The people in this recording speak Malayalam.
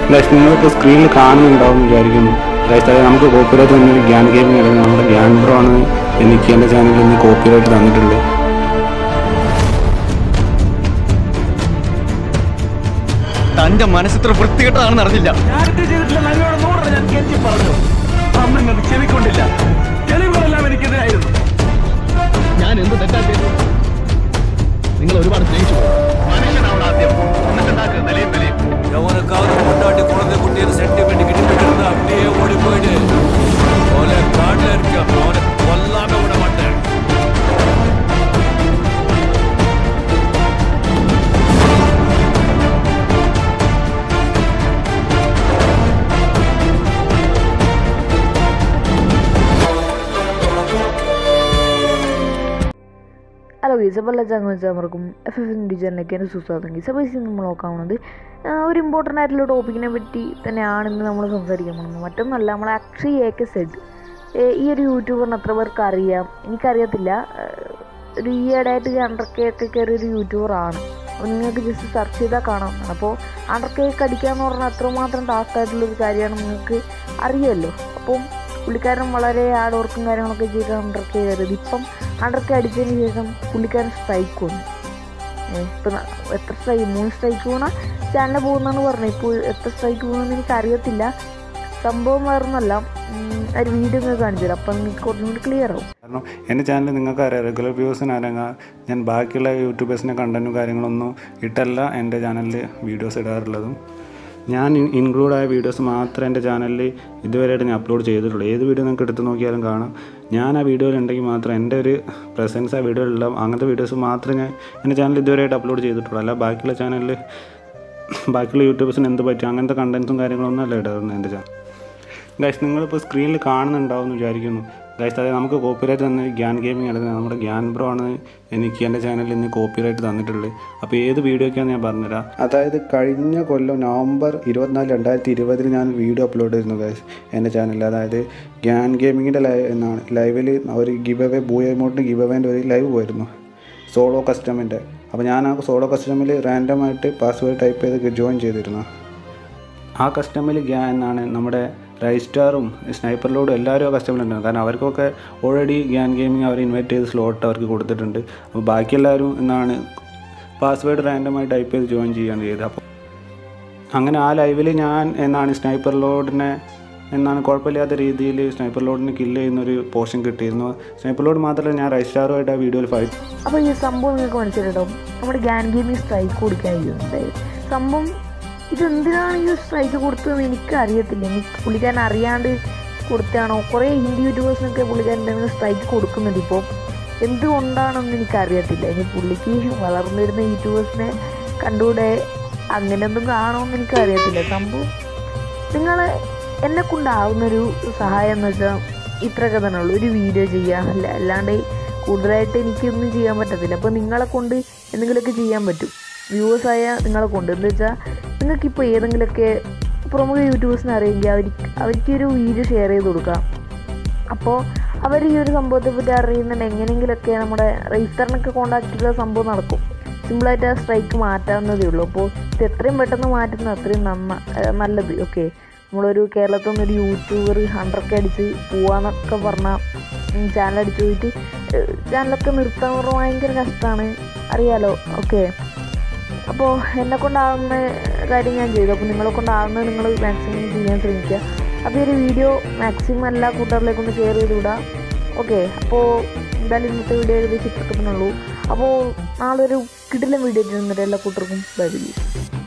ഗൈസ് നിങ്ങളിപ്പോൾ സ്ക്രീനിൽ കാണുന്നുണ്ടാവും എന്ന് വിചാരിക്കുന്നു ഗൈസ് അതായത് നമുക്ക് കോപ്പിറൈറ്റ് തന്നൊരു ഗ്യാൻ ഗെയിമിംഗ് അല്ലെങ്കിൽ നമ്മുടെ ഗ്യാൻ ബ്രോ ആണ് എനിക്ക് എൻ്റെ ചാനലിൽ നിന്ന് കോപ്പിറൈറ്റ് തന്നിട്ടുള്ളത് തന്റെ മനസ്സിത്ര വൃത്തികെട്ടതാണെന്ന് അറിഞ്ഞില്ല ഞാനിത് ചെയ്തിട്ടില്ല നല്ലവണ്ണം നൂറ് ഞാൻ കെഞ്ചി പറഞ്ഞു അന്ന് നിങ്ങൾക്ക് ചെവിക്കൊണ്ടില്ല തെളിവുകളെല്ലാം എനിക്കെതിരായിരുന്നു ഞാൻ എന്ത് തെറ്റാ ചെയ്തു നിങ്ങൾ ഒരുപാട് സ്നേഹിച്ചു മനുഷ്യനാവണം ആദ്യം എന്നിട്ടുണ്ടാക്കുക നിലയും വിലയും எவனுக்காவது கொண்டாட்டி குழந்தை குட்டியை சென்டிமெண்ட் கிட்ட இருந்தா அப்படியே ஓடி போயிடு கொலை காட்டுல இருக்க அவனை கொல்லாம விட மாட்டேன் ഹലോ ഗീസ് അപ്പോൾ എല്ലാ ചങ്ങാച്ചാർക്കും എഫ് എഫ് ഡിജറിലേക്ക് എൻ്റെ സുസ്വാഗതം ഗീസ് അപ്പോൾ ഇന്ന് നമ്മൾ നോക്കാവുന്നത് ആ, ഒരു ഇമ്പോർട്ടൻ്റ് ആയിട്ടുള്ള ടോപ്പിക്കിനെ പറ്റി തന്നെയാണ് ഇന്ന് നമ്മൾ സംസാരിക്കാൻ പോകുന്നത് മറ്റൊന്നല്ല നമ്മൾ അക്ഷയ് എ കെ സെഡ് ഈ ഒരു യൂട്യൂബറിന് എത്ര പേർക്ക് അറിയാം എനിക്കറിയത്തില്ല ആ, ഒരു ഈയിടെയായിട്ട് ഹൺഡ്രഡ് കെ ഒക്കെ കയറിയ ഒരു യൂട്യൂബറാണ് അപ്പോൾ നിങ്ങൾക്ക് ജസ്റ്റ് സെർച്ച് ചെയ്താൽ കാണാം അപ്പോൾ ഹൺഡ്രഡ് കെ ഒക്കെ അടിക്കുക എന്ന് പറഞ്ഞാൽ അത്രമാത്രം ടാസ്ക് ആയിട്ടുള്ളൊരു കാര്യമാണ് നിങ്ങൾക്ക് അറിയുമല്ലോ അപ്പം പുള്ളിക്കാരൻ വളരെ ഹാർഡ് വർക്കും കാര്യങ്ങളൊക്കെ ചെയ്ത് ഹൺഡ്രഡ് കെ കയറിയത് ഇപ്പം ഹൺഡ്രഡ് കെ അടിച്ചതിന് ശേഷം പുള്ളിക്കാരൻ സ്ട്രൈക്ക് വന്നു ഏഹ് ഇപ്പം ന- എത്ര സ്ട്രൈക്ക് മൂന്ന് സ്ട്രൈക്ക് വീണ ചാനൽ പോകുന്നെന്ന് പറഞ്ഞു ഇപ്പോൾ എത്ര സ്ട്രൈക്ക് പോകുന്നെന്ന് എനിക്ക് അറിയത്തില്ല സംഭവം വേറൊന്നല്ല ഉം, ഒരു വീഡിയോ നിങ്ങൾ കാണിച്ചു തരാം അപ്പം നിങ്ങൾക്ക് കുറച്ചും കൂടി ക്ലിയർ ആവും കാരണം എൻ്റെ ചാനൽ നിങ്ങൾക്ക് അറിയാം റെഗുലർ വ്യൂസിന് അരങ്ങ ഞാൻ ബാക്കിയുള്ള യൂട്യൂബേഴ്സിൻ്റെ കണ്ടൻറ്റും കാര്യങ്ങളൊന്നും ഇട്ടല്ല എൻ്റെ ചാനലിൽ വീഡിയോസ് ഇടാറുള്ളതും ഞാൻ ഇൻക്ലൂഡ് ആയ വീഡിയോസ് മാത്രമേ എൻ്റെ ചാനലിൽ ഇതുവരെയായിട്ട് ഞാൻ അപ്ലോഡ് ചെയ്തിട്ടുള്ളൂ ഏത് വീഡിയോ നിങ്ങൾക്ക് എടുത്ത് നോക്കിയാലും കാണാം ഞാൻ ആ വീഡിയോയിൽ ഉണ്ടെങ്കിൽ മാത്രം എൻ്റെ ഒരു പ്രസൻസ് ആ വീഡിയോയിലുള്ള അങ്ങനത്തെ വീഡിയോസ് മാത്രമേ ഞാൻ എൻ്റെ ചാനൽ ഇതുവരെയായിട്ട് അപ്ലോഡ് ചെയ്തിട്ടുള്ളൂ അല്ല ബാക്കിയുള്ള ചാനലിൽ ബാക്കിയുള്ള യൂട്യൂബേഴ്സിന് എന്ത് പറ്റും അങ്ങനത്തെ കണ്ടൻസും കാര്യങ്ങളൊന്നും അല്ല ഇടാറുണ്ട് എൻ്റെ ചാനൽ ഗൈസ് നിങ്ങളിപ്പോൾ സ്ക്രീനിൽ കാണുന്നുണ്ടാവും എന്ന് വിചാരിക്കുന്നു ഗൈസ് അതായത് നമുക്ക് കോപ്പിറൈറ്റ് തന്ന ഗ്യാൻ ഗെയിമിംഗ് അല്ലെങ്കിൽ നമ്മുടെ ഗ്യാൻ ബ്രോ ആണ് എനിക്ക് എൻ്റെ ചാനലിൽ ഇന്ന് കോപ്പിറൈറ്റ് തന്നിട്ടുള്ളത് അപ്പോൾ ഏത് വീഡിയോയ്ക്കാന്ന് ഞാൻ പറഞ്ഞുതരാം അതായത് കഴിഞ്ഞ കൊല്ലം നവംബർ ഇരുപത്തിനാല് രണ്ടായിരത്തി ഇരുപതിൽ ഞാൻ വീഡിയോ അപ്ലോഡ് ചെയ്തിരുന്നു ഗൈസ് എൻ്റെ ചാനലിൽ അതായത് ഗ്യാൻ ഗെയിമിങ്ങിൻ്റെ ലൈവ് എന്നാണ് ലൈവിൽ ഒരു ഗിവ് അവേ ബൂയ എമൗണ്ടിന് ഗിവ് അവേൻ്റെ ഒരു ലൈവ് പോയിരുന്നു സോളോ കസ്റ്റമിൻ്റെ അപ്പോൾ ഞാൻ ആ സോളോ കസ്റ്റമിൽ റാൻഡമായിട്ട് പാസ്വേഡ് ടൈപ്പ് ചെയ്ത് ജോയിൻ ചെയ്തിരുന്നു ആ കസ്റ്റമിൽ ഗ്യാൻ എന്നാണ് നമ്മുടെ റൈസ്റ്റാറും സ്നൈപ്പറിലോടും എല്ലാവരും ആ കസ്റ്റമറിലുണ്ടായിരുന്നു കാരണം അവർക്കൊക്കെ ഓൾറെഡി ഗ്യാൻ ഗെയിമിംഗ് അവർ ഇൻവൈറ്റ് ചെയ്ത് സ്ലോട്ട് അവർക്ക് കൊടുത്തിട്ടുണ്ട് അപ്പോൾ ബാക്കി എല്ലാവരും എന്നാണ് പാസ്വേഡ് റാൻഡമായി ടൈപ്പ് ചെയ്ത് ജോയിൻ ചെയ്യുകയാണ് ചെയ്തത് അപ്പോൾ അങ്ങനെ ആ ലൈവിൽ ഞാൻ എന്നാണ് സ്നൈപ്പർ ലോഡിനെ എന്നാണ് കുഴപ്പമില്ലാത്ത രീതിയിൽ സ്നൈപ്പർ ലോഡിനെ കില്ല് ചെയ്യുന്നൊരു പോർഷൻ കിട്ടിയിരുന്നു സ്നൈപ്പർ ലോഡ് മാത്രമല്ല ഞാൻ റൈസ്റ്റാറുമായിട്ട് ആ വീഡിയോയിൽ ഫൈറ്റ് അപ്പോൾ ഈ സംഭവം നിങ്ങൾക്ക് മനസ്സിലാട്ടോ നമ്മുടെ ഗ്യാൻ ഗെയിമിൽ സ്ട്രൈക്ക് കൊടുക്കാനിരുന്നത് സംഭവം ഇതെന്തിനാണ് ഈ സ്ട്രൈക്ക് കൊടുത്തതെന്ന് എനിക്ക് അറിയത്തില്ല എനിക്ക് പുള്ളിക്കാരൻ അറിയാണ്ട് കൊടുത്താണോ കുറേ ഹിന്ദി യൂട്യൂബേഴ്സിനൊക്കെ പുള്ളിക്കാരൻ സ്ട്രൈക്ക് കൊടുക്കുന്നുണ്ട് ഇപ്പോൾ എന്തുകൊണ്ടാണെന്ന് എനിക്കറിയത്തില്ല ഇനി പുള്ളിക്ക് വളർന്നു വരുന്ന യൂട്യൂബേഴ്സിനെ കണ്ടുകൂടെ അങ്ങനെയൊന്നും കാണുമെന്ന് എനിക്കറിയത്തില്ല സംഭവം നിങ്ങൾ എന്നെ കൊണ്ടാവുന്നൊരു സഹായം എന്ന് വെച്ചാൽ ഇത്രയൊക്കെ തന്നെ ഉള്ളൂ ഒരു വീഡിയോ ചെയ്യുക അല്ല അല്ലാണ്ട് കൂടുതലായിട്ട് എനിക്കൊന്നും ചെയ്യാൻ പറ്റത്തില്ല അപ്പോൾ നിങ്ങളെ കൊണ്ട് എന്തെങ്കിലുമൊക്കെ ചെയ്യാൻ പറ്റും വ്യൂവേഴ്സ് ആയ നിങ്ങളെ കൊണ്ട് എന്ന് വെച്ചാൽ നിങ്ങൾക്കിപ്പോൾ ഏതെങ്കിലുമൊക്കെ പ്രമുഖ യൂട്യൂബേഴ്സിനെ അറിയെങ്കിൽ അവർക്ക് അവർക്കൊരു വീഡിയോ ഷെയർ ചെയ്ത് കൊടുക്കാം അപ്പോൾ അവർ ഈ ഒരു സംഭവത്തെ പറ്റി അറിയുന്നുണ്ട് എങ്ങനെയെങ്കിലുമൊക്കെ നമ്മുടെ രജിസ്റ്ററിനൊക്കെ കോണ്ടാക്ട് ചെയ്ത സംഭവം നടക്കും സിമ്പിളായിട്ട് ആ സ്ട്രൈക്ക് മാറ്റാവുന്നതേ ഉള്ളൂ അപ്പോൾ ഇത് എത്രയും പെട്ടെന്ന് മാറ്റുന്നത് അത്രയും നന്ന ഏഹ് നല്ലത് ഓക്കെ നമ്മളൊരു കേരളത്തിൽ നിന്നൊരു യൂട്യൂബർ ഹൺഡ്രഡ് അടിച്ച് പോവാന്നൊക്കെ പറഞ്ഞാൽ ചാനൽ അടിച്ച് പോയിട്ട് ചാനലൊക്കെ നിർത്താൻ പറഞ്ഞാൽ ഭയങ്കര കഷ്ടമാണ് അറിയാലോ ഓക്കെ അപ്പോൾ എന്നെ കൊണ്ടാവുന്ന കാര്യം ഞാൻ ചെയ്തു അപ്പോൾ നിങ്ങളെ കൊണ്ടാവുന്നത് നിങ്ങൾ മാക്സിമം ചെയ്യാൻ ശ്രമിക്കുക അപ്പോൾ ഈ ഒരു വീഡിയോ മാക്സിമം എല്ലാ കൂട്ടുകാരിലേക്കൊന്ന് ഷെയർ ചെയ്ത് വിടാം ഓക്കെ അപ്പോൾ എന്തായാലും ഇന്നത്തെ വീഡിയോ ഏകദേശം ഇത്രയൊക്കെ തന്നെ ഉള്ളൂ അപ്പോൾ നാളെ ഒരു കിടിലം വീഡിയോ ചെയ്യുന്നുണ്ട് എല്ലാ കൂട്ടർക്കും ബൈ ബൈ